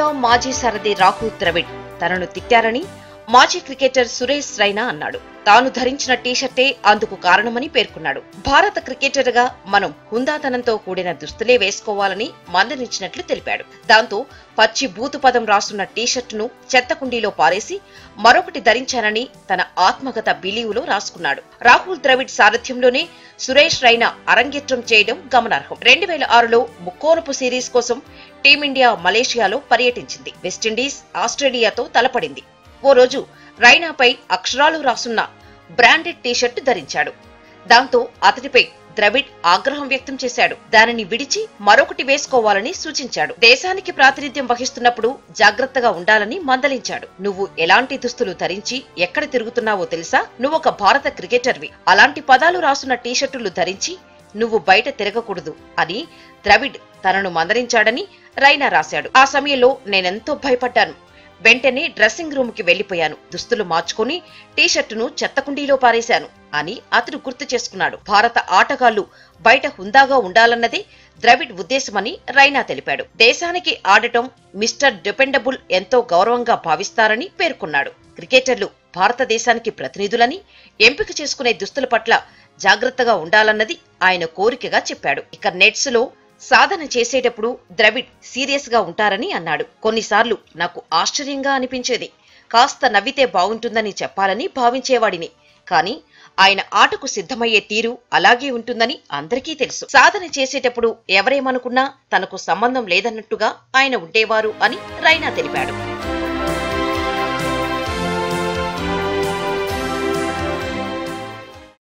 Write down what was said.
team India మాజీ సారథి రాహుల్ ద్రవిడ్ తనను తిట్టారని మాజీ క్రికెటర్ సురేష్ రైనా అన్నాడు తాను ధరించిన టీషర్టే అందుకు కారణమని పేర్కొన్నాడు భారత క్రికెటర్గా మనం హుందాతనంతో కూడిన దుస్తులే వేసుకోవాలని మందలించినట్లు తెలిపాడు దాంతో పచ్చి బూతు పదం రాసున్న టీషర్టును చెత్తకుండీలో పారేసి మరొకటి ధరించానని తన ఆత్మగత బిలీవులో రాసుకున్నాడు రాహుల్ ద్రవిడ్ సారథ్యంలోనే సురేష్ రైనా అరంగేట్రం చేయడం గమనార్హం రెండు వేల ఆరులో ముక్కోరపు సిరీస్ కోసం టీమిండియా మలేషియాలో పర్యటించింది వెస్టిండీస్ ఆస్ట్రేలియాతో తలపడింది ఓ రోజు రైనాపై అక్షరాలు రాసున్న బ్రాండెడ్ టీషర్ట్ ధరించాడు దాంతో అతడిపై ద్రవిడ్ ఆగ్రహం వ్యక్తం చేశాడు దానిని విడిచి మరొకటి వేసుకోవాలని సూచించాడు దేశానికి ప్రాతినిధ్యం వహిస్తున్నప్పుడు జాగ్రత్తగా ఉండాలని మందలించాడు నువ్వు ఎలాంటి దుస్తులు ధరించి ఎక్కడ తిరుగుతున్నావో తెలుసా నువ్వొక భారత క్రికెటర్వి అలాంటి పదాలు రాసున్న టీషర్టులు ధరించి నువ్వు బయట తిరగకూడదు అని ద్రవిడ్ తనను మందలించాడని రైనా రాశాడు ఆ సమయంలో నేనెంతో భయపడ్డాను వెంటనే డ్రెస్సింగ్ రూమ్ కి వెళ్లిపోయాను దుస్తులు మార్చుకుని టీషర్టును చెత్తకుండీలో పారేశాను అని అతడు గుర్తు చేసుకున్నాడు భారత ఆటగాళ్లు బయట హుందాగా ఉండాలన్నదే ద్రవిడ్ ఉద్దేశమని రైనా తెలిపాడు దేశానికి ఆడటం మిస్టర్ డిపెండబుల్ ఎంతో గౌరవంగా భావిస్తారని పేర్కొన్నాడు క్రికెటర్లు భారతదేశానికి ప్రతినిధులని ఎంపిక చేసుకునే దుస్తుల పట్ల జాగ్రత్తగా ఉండాలన్నది ఆయన కోరికగా చెప్పాడు ఇక నెట్స్ లో సాధన చేసేటప్పుడు ద్రవిడ్ సీరియస్ గా ఉంటారని అన్నాడు కొన్నిసార్లు నాకు ఆశ్చర్యంగా అనిపించేది కాస్త నవ్వితే బాగుంటుందని చెప్పాలని భావించేవాడిని కానీ ఆయన ఆటకు సిద్ధమయ్యే తీరు అలాగే ఉంటుందని అందరికీ తెలుసు సాధన చేసేటప్పుడు ఎవరేమనుకున్నా తనకు సంబంధం లేదన్నట్టుగా ఆయన ఉండేవారు అని రైనా తెలిపాడు